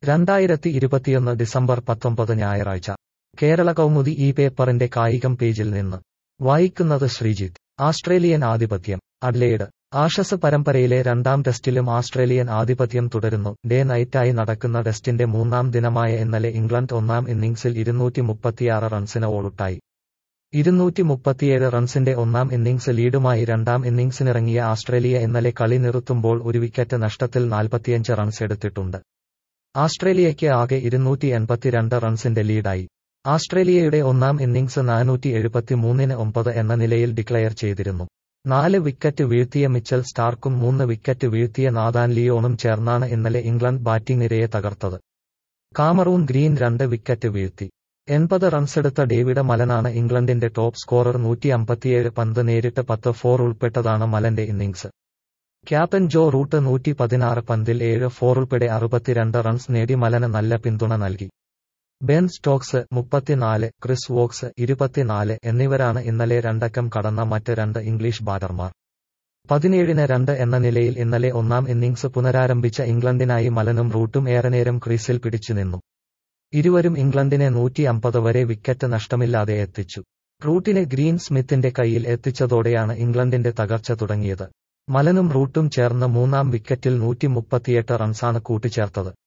രണ്ടായിരത്തി ഇരുപത്തിയൊന്ന് ഡിസംബർ പത്തൊമ്പത് ഞായറാഴ്ച കേരള കൗമുദി ഈ പേപ്പറിന്റെ കായികം പേജിൽ നിന്ന് വായിക്കുന്നത് ശ്രീജിത്ത് ആസ്ട്രേലിയൻ ആധിപത്യം അഡ്ലെയ്ഡ് ആഷസ് പരമ്പരയിലെ രണ്ടാം ടെസ്റ്റിലും ആസ്ട്രേലിയൻ ആധിപത്യം തുടരുന്നു ഡേ നൈറ്റായി നടക്കുന്ന ടെസ്റ്റിന്റെ മൂന്നാം ദിനമായ ഇന്നലെ ഇംഗ്ലണ്ട് ഒന്നാം ഇന്നിംഗ്സിൽ ഇരുന്നൂറ്റി മുപ്പത്തിയാറ് റൺസിന് ഓളുട്ടായി ഇരുന്നൂറ്റി മുപ്പത്തിയേഴ് റൺസിന്റെ ഒന്നാം ഇന്നിംഗ്സ് ലീഡുമായി രണ്ടാം ഇന്നിംഗ്സിനിറങ്ങിയ ആസ്ട്രേലിയ ഇന്നലെ കളി നിർത്തുമ്പോൾ ഒരു വിക്കറ്റ് നഷ്ടത്തിൽ നാൽപ്പത്തിയഞ്ച് റൺസ് എടുത്തിട്ടുണ്ട് ആസ്ട്രേലിയയ്ക്ക് ആകെ ഇരുന്നൂറ്റി എൺപത്തിരണ്ട് റൺസിന്റെ ലീഡായി ആസ്ട്രേലിയയുടെ ഒന്നാം ഇന്നിംഗ്സ് നാനൂറ്റി എഴുപത്തിമൂന്നിന് ഒമ്പത് എന്ന നിലയിൽ ഡിക്ലയർ ചെയ്തിരുന്നു നാല് വിക്കറ്റ് വീഴ്ത്തിയ മിച്ചൽ സ്റ്റാർക്കും മൂന്ന് വിക്കറ്റ് വീഴ്ത്തിയ നാദാൻ ലിയോണും ചേർന്നാണ് ഇന്നലെ ഇംഗ്ലണ്ട് ബാറ്റിംഗ് നിരയെ തകർത്തത് കാമറൂൺ ഗ്രീൻ രണ്ട് വിക്കറ്റ് വീഴ്ത്തി എൺപത് റൺസെടുത്ത ഡേവിഡ് മലനാണ് ഇംഗ്ലണ്ടിന്റെ ടോപ്പ് സ്കോറർ നൂറ്റി അമ്പത്തിയേഴ് പന്ത് നേരിട്ട് പത്ത് ഫോർ ഉൾപ്പെട്ടതാണ് മലന്റെ ഇന്നിംഗ്സ് ക്യാപ്റ്റൻ ജോ റൂട്ട് നൂറ്റി പതിനാറ് പന്തിൽ ഏഴ് ഫോർ ഉൾപ്പെടെ അറുപത്തിരണ്ട് റൺസ് നേടി മലന് നല്ല പിന്തുണ നൽകി ബെൻ സ്റ്റോക്സ് മുപ്പത്തിനാല് ക്രിസ് വോക്സ് ഇരുപത്തിനാല് എന്നിവരാണ് ഇന്നലെ രണ്ടക്കം കടന്ന മറ്റ് രണ്ട് ഇംഗ്ലീഷ് ബാറ്റർമാർ പതിനേഴിന് രണ്ട് എന്ന നിലയിൽ ഇന്നലെ ഒന്നാം ഇന്നിംഗ്സ് പുനരാരംഭിച്ച ഇംഗ്ലണ്ടിനായി മലനും റൂട്ടും ഏറെ നേരം ക്രീസിൽ പിടിച്ചുനിന്നു ഇരുവരും ഇംഗ്ലണ്ടിനെ നൂറ്റി അമ്പത് വരെ വിക്കറ്റ് നഷ്ടമില്ലാതെ എത്തിച്ചു റൂട്ടിനെ ഗ്രീൻ സ്മിത്തിന്റെ കയ്യിൽ എത്തിച്ചതോടെയാണ് ഇംഗ്ലണ്ടിന്റെ തകർച്ച തുടങ്ങിയത് മലനും റൂട്ടും ചേർന്ന് മൂന്നാം വിക്കറ്റിൽ നൂറ്റി മുപ്പത്തിയെട്ട് റൺസാണ് കൂട്ടിച്ചേർത്തത്